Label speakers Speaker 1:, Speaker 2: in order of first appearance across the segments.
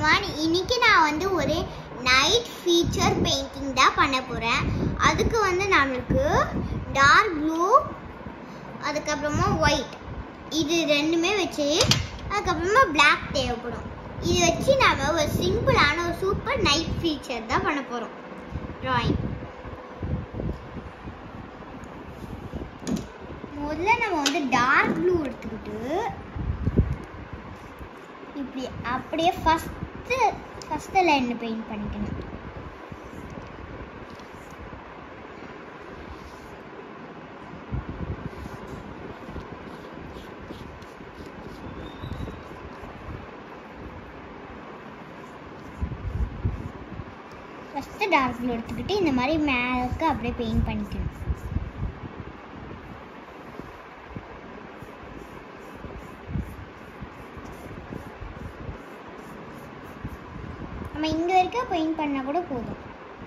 Speaker 1: one இன்னைக்கு நான் வந்து ஒரு நைட் ஃபீச்சர் பெயிண்டிங் தான் பண்ண போகிறேன் அதுக்கு வந்து நம்மளுக்கு டார்க் ப்ளூ அதுக்கப்புறமா ஒயிட் இது ரெண்டுமே வச்சு அதுக்கப்புறமா Black தேவைப்படும் இது வச்சு நாம ஒரு சிம்பிளான ஒரு சூப்பர் நைட் ஃபீச்சர் தான் பண்ண போகிறோம் ட்ராயிங் முதல்ல நம்ம வந்து டார்க் ப்ளூ எடுத்துக்கிட்டு இப்படி அப்படியே ஃபஸ்ட்டு ஃபஸ்ட்டு லைனில் பெயிண்ட் பண்ணிக்கணும் ஃபஸ்ட்டு டார்க் ப்ளூ எடுத்துக்கிட்டு இந்த மாதிரி மேலுக்கு அப்படியே பெயிண்ட் பண்ணிக்கணும் நம்ம இங்கே வரைக்கும் பெயிண்ட் பண்ணால் கூட போதும்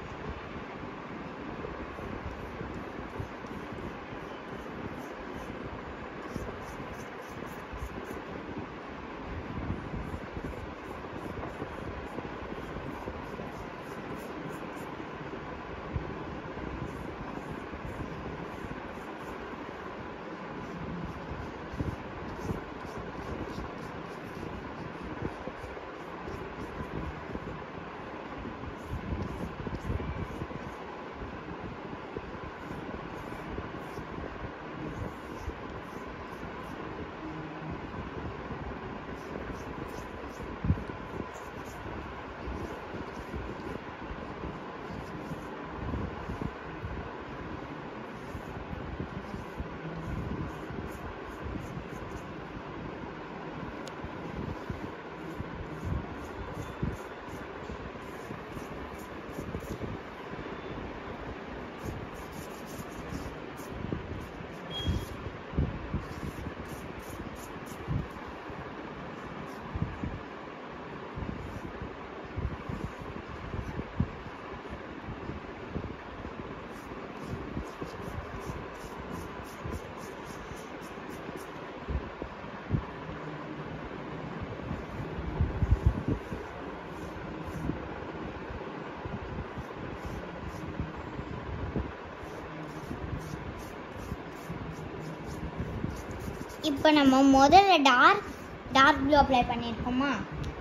Speaker 1: இப்போ நம்ம முதல்ல டார்க் டார்க் ப்ளூ அப்ளை பண்ணியிருக்கோமா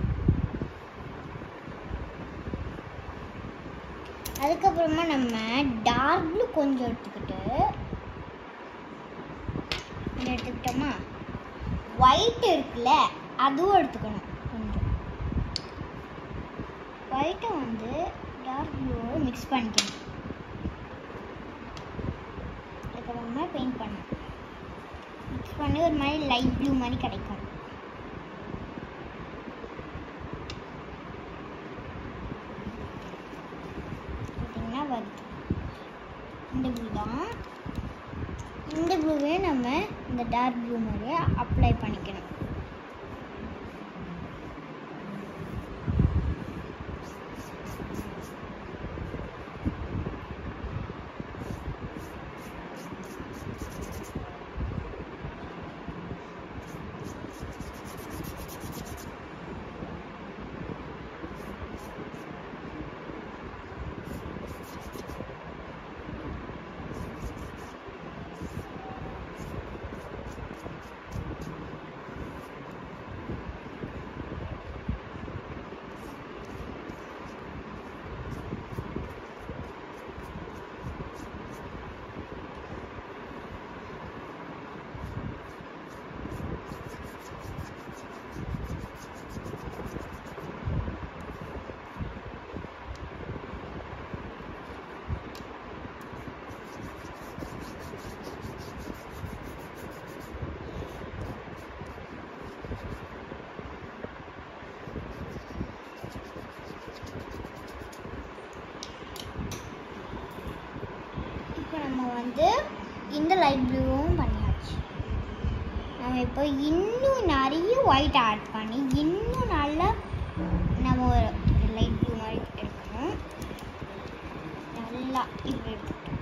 Speaker 1: அதுக்கப்புறமா நம்ம டார்க் ப்ளூ கொஞ்சம் எடுத்துக்கிட்டு இதை எடுத்துக்கிட்டோமா ஒயிட் இருக்குல்ல அதுவும் எடுத்துக்கணும் கொஞ்சம் ஒயிட்டை வந்து டார்க் ப்ளூவோட மிக்ஸ் பண்ணிக்கணும் அதுக்கப்புறமா பெயிண்ட் பண்ணணும் மிக்ஸ் பண்ணி ஒரு மாதிரி லைட் ப்ளூ மாதிரி கிடைக்கும் பார்த்தீங்கன்னா வருது இந்த ப்ளூ தான் இந்த ப்ளூவே நம்ம இந்த டார்க் ப்ளூ மாதிரியே அப்ளை பண்ணிக்கணும் இப்போ நம்ம வந்து இந்த லைட் ப்ளூவும் பண்ணியாச்சு நம்ம இப்போ இன்னும் நிறைய ஒயிட் ஆட் பண்ணி இன்னும் நல்லா நம்ம ஒரு லைட் ப்ளூ மாதிரி எடுக்கணும் நல்லா இப்படி எடுத்துக்கிட்டோம்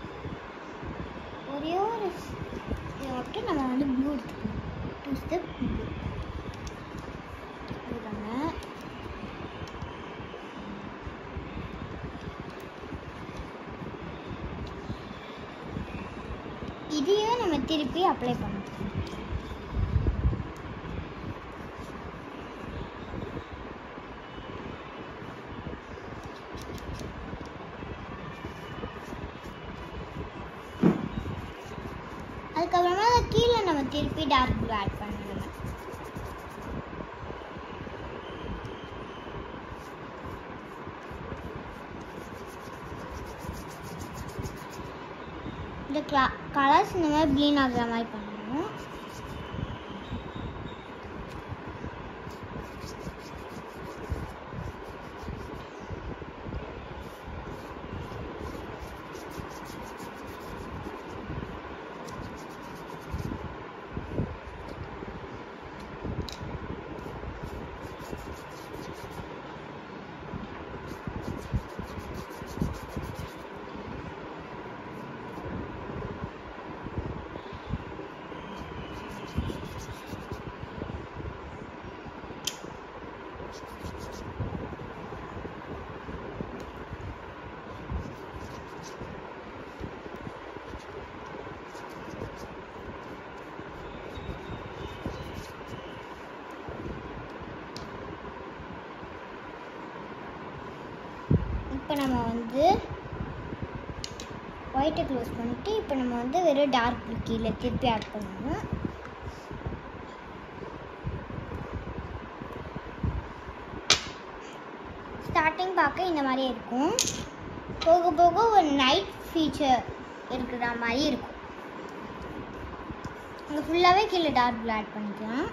Speaker 1: ஒரே ஒரு இதை மட்டும் நம்ம வந்து ப்ளூ எடுத்துக்கணும் டூ ஸ்டெப் ப்ளூ இதுதாங்க இதையே நம்ம திருப்பி அப்ளை பண்ணணும் அதுக்கப்புறமா அதை கீழே நம்ம திருப்பி டார்க் ப்ளூ ஆட் பண்ணணும் இந்த கிளா கலர்ஸ் இந்த மாதிரி க்ளீன் ஆகுற மாதிரி பண்ணணும் இப்போ நம்ம வந்து ஒயிட்டை க்ளோஸ் பண்ணிட்டு இப்போ நம்ம வந்து வெறும் டார்க் ப்ளூ கீழே திருப்பி ஆட் பண்ணணும் ஸ்டார்டிங் பார்க்க இந்த மாதிரி இருக்கும் போக போக ஒரு நைட் ஃபீச்சர் இருக்கிற மாதிரி இருக்கும் அங்கே ஃபுல்லாகவே கீழே டார்க் ப்ளூ ஆட் பண்ணிக்கலாம்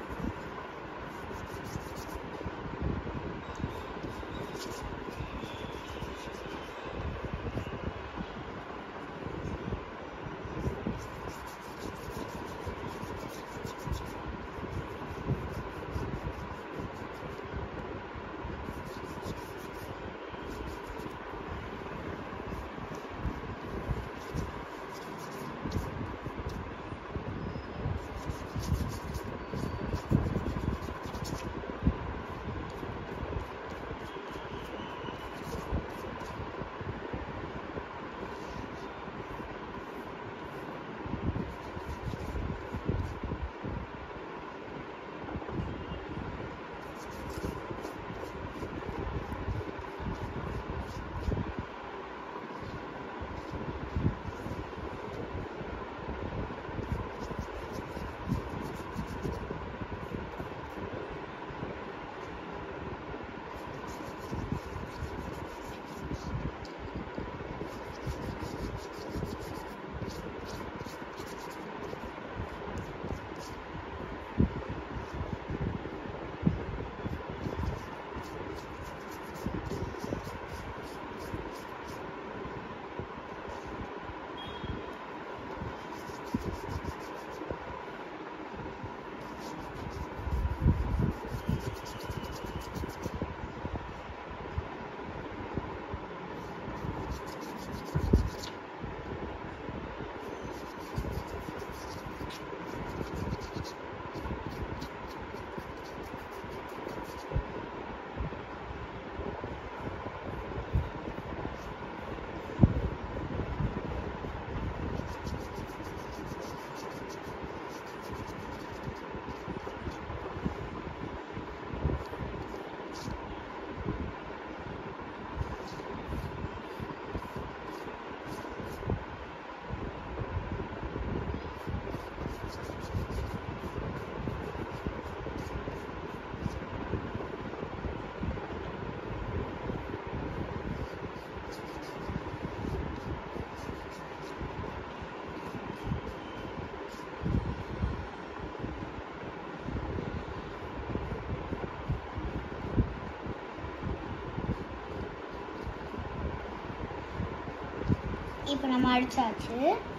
Speaker 1: இப்போ நம்ம அடிச்சாச்சு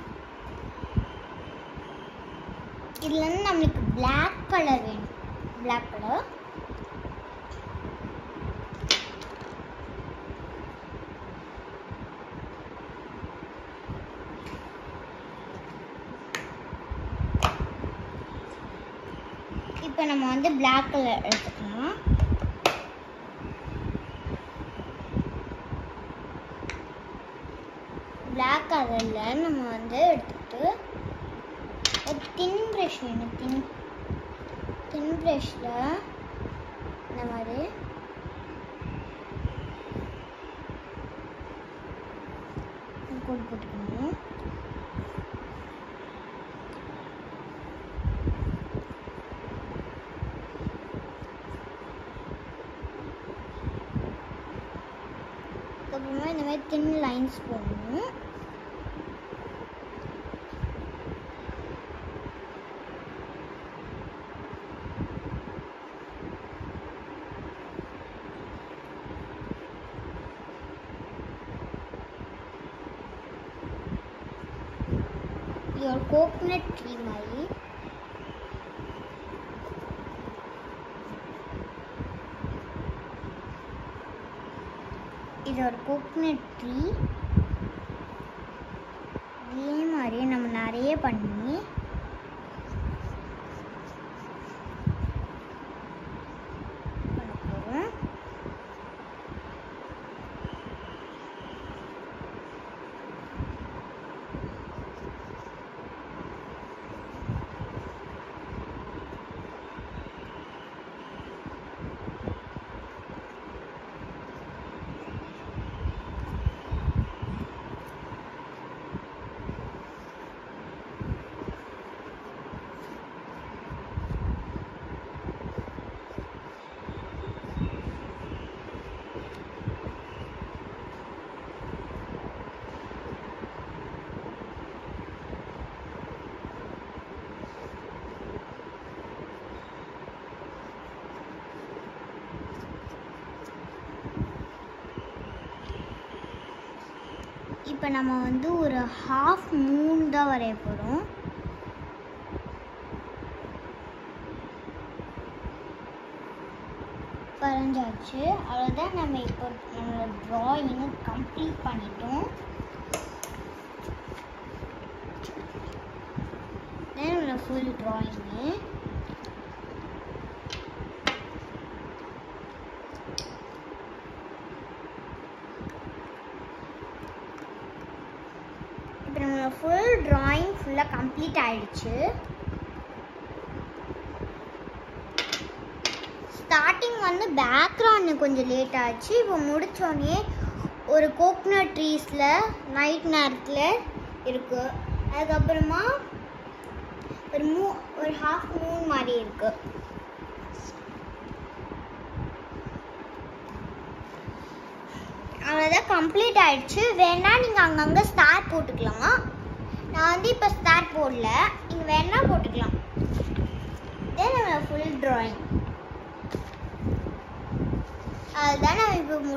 Speaker 1: இதுல இருந்து நம்மளுக்கு Black கலர் வேணும் Black கலர் இப்போ நம்ம வந்து Black கலர் எடுத்துக்கலாம் Black கலரில் நம்ம வந்து எடுத்துக்கிட்டு தின் ப்ரஷ் வேணும் தின் தின் ப்ரஷில் இந்த மாதிரி கோடு போட்டுக்கணும் அதுக்கப்புறமா இந்த மாதிரி தின் லைன்ஸ் போடணும் இது ஒரு கோகனட் ட்ரீ மாதிரி இது ஒரு கோகனட் ட்ரீ இதே மாதிரி நம்ம நிறைய பண்ணி பண்ண போகிறோம் இப்போ நம்ம வந்து ஒரு ஹாஃப் மூன் தான் வரைய போகிறோம் வரைஞ்சாச்சு அவ்வளோதான் நம்ம இப்போ நம்மளோட ட்ராயிங்கை கம்ப்ளீட் பண்ணிட்டோம் நம்மளோட ஃபுல் ட்ராயிங்கு இப்போ நம்மளோட ஃபுல் ட்ராயிங் ஃபுல்லாக கம்ப்ளீட் ஆயிடுச்சு ஸ்டார்டிங் வந்து பேக்ரவுண்டு கொஞ்சம் லேட் ஆச்சு இப்போ முடிச்சோடனே ஒரு கோக்னட் ட்ரீஸில் நைட் நேரத்தில் இருக்கு அதுக்கப்புறமா ஒரு மூ ஒரு ஹாஃப் மூன் மாதிரி இருக்கு அவ்வளோதான் கம்ப்ளீட் ஆயிடுச்சு வேணா நீங்கள் அங்கங்கே ஸ்டார் போட்டுக்கலாம் நான் வந்து இப்போ ஸ்டார் போடல நீங்கள் வேணா போட்டுக்கலாம் இதே நம்ம ஃபுல் ட்ராயிங் அதுதான் நம்ம இப்போ